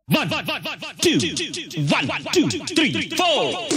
One, two, one, two, three, four.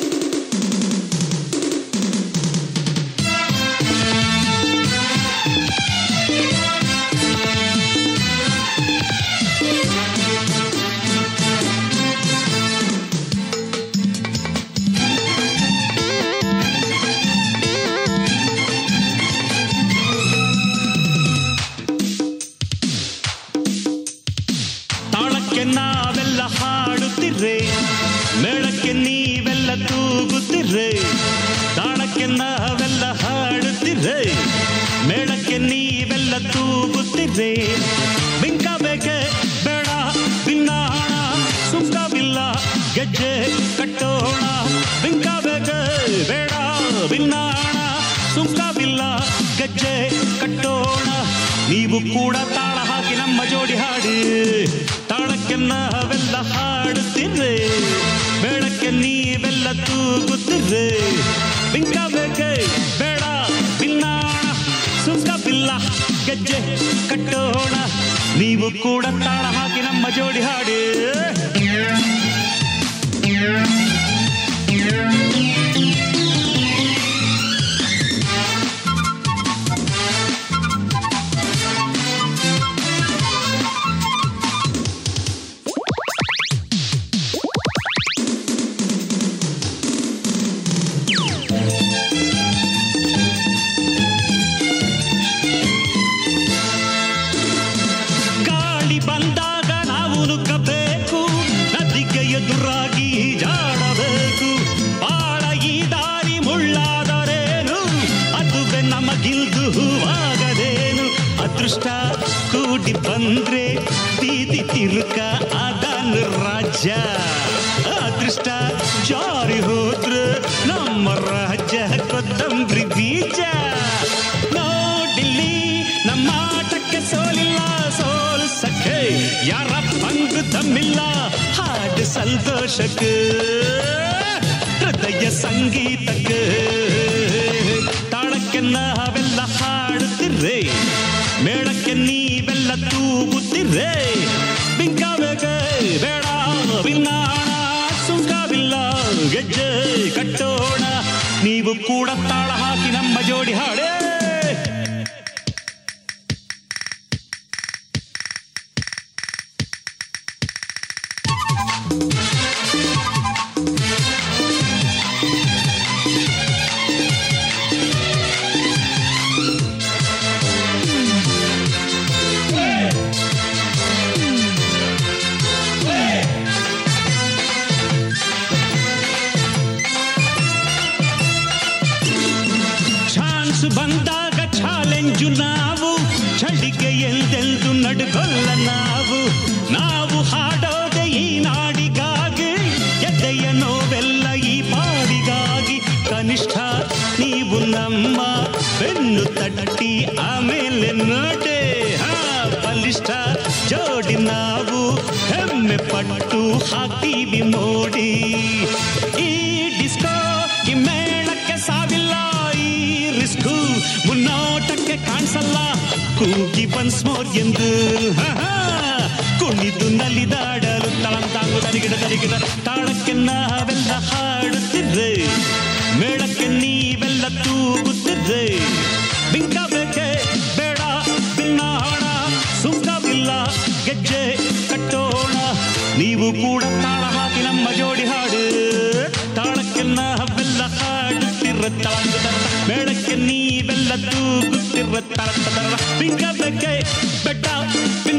ತಾಳಕ್ಕೆ ನಾವೆಲ್ಲ ಹಾಡುತ್ತಿರ್ರೆ ಮೇಳಕ್ಕೆ ನೀವೆಲ್ಲ ತೂಗುತ್ತಿರ್ರೆ ತಾಳಕ್ಕೆ ನಾವೆಲ್ಲ ಹಾಡುತ್ತಿರ್ರೆ ಮೇಳಕ್ಕೆ ನೀವೆಲ್ಲ ತೂಗುತ್ತಿರ್ರೆ ಬಿಂಕ ಬೇಕೆ ಬೇಡ ಬಿನ್ನಾಣ ಸುಂಕವಿಲ್ಲ ಗೆಜ್ಜೆ ಕಟ್ಟೋಣ ಬಿಂಕ ಬೇಕೆ ಬೇಡ ಬಿನ್ನಾಣ ಸುಂಕವಿಲ್ಲ ಗೆಜ್ಜೆ ಕಟ್ಟೋಣ ನೀವು ಕೂಡ ತಾಳ ಹಾಕಿ ನಮ್ಮ ಜೋಡಿ ಹಾಡಿ ತಾಳಕ್ಕೆ ನಾವೆಲ್ಲ ಹಾಡುತ್ತಿರ್ರೆ ಬೇಡಕ್ಕೆ ನೀವೆಲ್ಲ ತೂಗುತ್ತಿರ್ರೆ ಬಿಂಕ ಬೇಕೆ ಬೇಡ ಬಿನ್ನಾಣ ಸುಂಕ ಬಿಲ್ಲ ಗೆಜ್ಜೆ ಕಟ್ಟೋಣ ನೀವು ಕೂಡ ತಾಳ ಹಾಕಿ ನಮ್ಮ ಜೋಡಿ ಹಾಡಿ ಗಾಳಿ ಬಂದಾಗ ನಾವು ನುಗ್ಗಬೇಕು ನದಿಗೆ ಎದುರಾಗಿ ಜಾಡಬೇಕು ಬಾಳ ಈ ದಾರಿ ಮುಳ್ಳಾದರೇನು ಅದುವೆ ನಮಗಿಲ್ದು ಹೂವಾಗದೇನು ಅದೃಷ್ಟ ಕೂಡಿ ಬಂದ್ರೆ ಬೀದಿ ತಿರುಕ ಅದನ್ನು ರಾಜ್ಯ ಅದೃಷ್ಟ ಜಾರಿ ಹೋದ್ರೆ ನಮ್ಮ ರಾಜ್ಯ ಕೊತ್ತಂಬರಿ ಬೀಜ ನೋಡಿಲ್ಲಿ ನಮ್ಮ ಆಟಕ್ಕೆ ಸೋಲಿಲ್ಲ ಸೋಲ್ಸಕ್ಕೆ ಯಾರ ಪಂಗು ತಮ್ಮಿಲ್ಲ ಹಾಡು ಸಂತೋಷಕ್ಕೆ ಹೃದಯ ಸಂಗೀತಕ್ಕೆ ತಾಳಕ್ಕೆ ನಾವೆಲ್ಲ ಹಾಡುತ್ತಿರ್ರೆ ಮೇಳಕ್ಕೆ ನೀವೆಲ್ಲ ತೂಗುತ್ತಿರ್ರೆ ಬಿಂಕ ಬೇಕೆ ಬೇಡ ಬಿನ್ನಾಣ ಸುಂಕವಿಲ್ಲ ಗೆಜ್ಜೆ ಕಟ್ಟೋಣ ನೀವು ಕೂಡ ತಾಳ ಹಾಕಿ ನಮ್ಮ ಜೋಡಿ ಹಾಡೇ ಚಾನ್ಸ್ ಬಂದಾಗ ಚಾಲೆಂಜು ನಾವು ಚಳಿಗೆ ಎಂದೆಂದು ನಡುಗೊಲ್ಲ ನಾವು ನಾವು ಹಾಡೋದೆ ಈ ನಾಡಿಗಾಗಿ ಎದೆಯ ನೋವೆಲ್ಲ ಈ ಪಾಡಿಗಾಗಿ ಕನಿಷ್ಠ ನೀವು ನಮ್ಮ ಬೆನ್ನು ತಟ್ಟಿ ಆಮೇಲೆ ನೋಡೆ ಹಾ ಬಲಿಷ್ಠ ಜೋಡಿ ನಾವು ಹೆಮ್ಮೆ ಪಟ್ಟು ಹಾಕ್ತೀವಿ ಮೋಡಿ ಈ ಡಿಸ್ಕೋ ಈ ಮೇಳಕ್ಕೆ ಸಾವಿಲ್ಲ ಈ ರಿಸ್ಕು ಮುನ್ನೋಟಕ್ಕೆ ಕಾಣಿಸಲ್ಲ ಕೂಗಿ ಬನ್ಸ್ ಮೋರ್ ಎಂದು ಹಾ, ಹಾ. ಕುಣಿದು ನಲಿದಾಡಲು ತಳಂತಾಂಗು ತರಿಗಿಡ ತರಿಗಿಡ ತಾಳಕ್ಕೆ ನಾವೆಲ್ಲ ಹಾಡುತ್ತಿರ್ರೆ ಮೇಳಕ್ಕೆ ನೀವೆಲ್ಲ ತೂಗುತ್ತಿರ್ರೆ ಬಿಂಕ ಬೇಕೆ ಬೇಡ ಬಿನ್ನಾಣ ಸುಂಕವಿಲ್ಲ ಗೆಜ್ಜೆ ಕಟ್ಟೋಣ ನೀವು ಕೂಡ ತಾಳ ಹಾಕಿ ನಮ್ಮ ಜೋಡಿ ಹಾಡು ತಾಳಕ್ಕೆ ನಾವೆಲ್ಲ ಹಾಡುತ್ತಿರ್ರ ತಳಂಗ ತರ ಮೇಳಕ್ಕೆ ನೀವೆಲ್ಲ ತೂಗುತ್ತಿರ್ರ ತಳ ಬಿಂಕ ಬೇಕೆ ಬೆಟ್ಟ